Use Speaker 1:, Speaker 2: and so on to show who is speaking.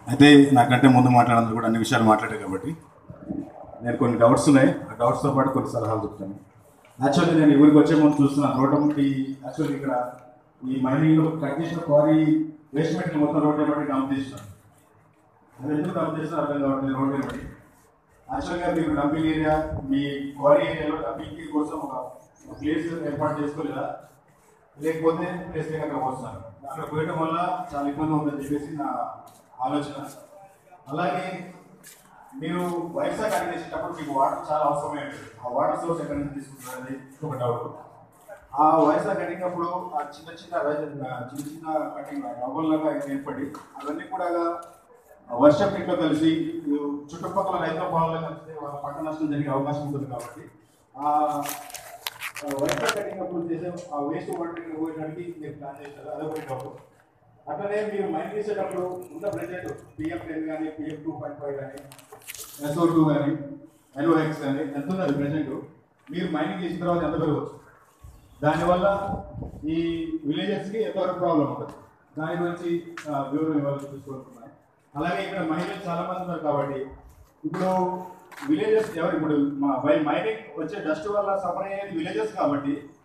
Speaker 1: అయితే నాకంటే ముందు మాట్లాడినందుకు కూడా అన్ని విషయాలు మాట్లాడారు కాబట్టి నేను కొన్ని డౌట్స్ ఉన్నాయి ఆ డౌట్స్తో పాటు కొన్ని సలహాలు చెప్తాను యాక్చువల్లీ నేను ఈ ఊరికి వచ్చే ముందు చూస్తున్నాను రోడ్డు ముందు యాక్చువల్లీ ఇక్కడ ఈ మైనింగ్ కట్ చేసిన క్వారీ వేస్ట్ మెటీరియల్ మొత్తం రోడ్డు బట్టి డంప్ చేసినాను అది ఎందుకు డంప్ చేసినా అర్థం కావట్లేదు రోడ్డు బట్టి యాక్చువల్గా మీరు డంపింగ్ ఏరియా మీ క్వారీ ఏరియాలో డంపింగ్ కోసం ఒక ప్లేస్ ఏర్పాటు చేసుకోలేదా లేకపోతే ప్లేస్ లేక అక్కడ పోస్తున్నారు అక్కడ పోయడం వల్ల చాలా ఇబ్బంది ఉందని చెప్పేసి నా ఆలోచన అలాగే మీరు వైజాగ్ అడిగేసేటప్పుడు మీకు వాటర్ చాలా అవసరమై ఉంటుంది ఆ వాటర్ సోర్స్ ఎక్కడి నుంచి తీసుకుంటారు అనేది ఒక డౌట్ ఆ వైజాగ్ అడిగినప్పుడు ఆ చిన్న చిన్న రైతు చిన్న చిన్న కటింగ్ రవ్వల్లాగా ఏర్పడి అవన్నీ కూడా వర్షం నీటిలో కలిసి చుట్టుపక్కల రైతుల పొలాల్లో కలిస్తే వాళ్ళ పంట నష్టం జరిగే అవకాశం ఉంటుంది కాబట్టి ఆ వైజాగ్ కట్టినప్పుడు చేసే ఆ వేస్ట్ వాటర్ పోయడానికి మీరు ప్లాన్ చేస్తారు అదొకటి డౌట్ అట్లనే మీరు మైండ్ చేసేటప్పుడు ఉన్న ప్రెజెంట్ పిఎం టెన్ కానీ పిఎం టూ పాయింట్ ఫైవ్ కానీ ఎస్ఓ టూ కానీ ఎన్ఓఎక్స్ కానీ ఎంత ఉన్నది ప్రెజెంట్ మీరు మైనింగ్ చేసిన తర్వాత ఎంత పెరగవచ్చు దానివల్ల ఈ విలేజెస్కి ఎంతవరకు ప్రాబ్లం ఉంటుంది దాని గురించి ఆ, వివరం ఇవ్వాలని చూసుకుంటున్నాను అలాగే ఇక్కడ మహిళలు చాలా మంది ఉన్నారు కాబట్టి ఇప్పుడు విలేజెస్ ఎవరు ఇప్పుడు మా బై మైనింగ్ వచ్చే డస్ట్ వల్ల సఫర్ అయ్యేది విలేజెస్ కాబట్టి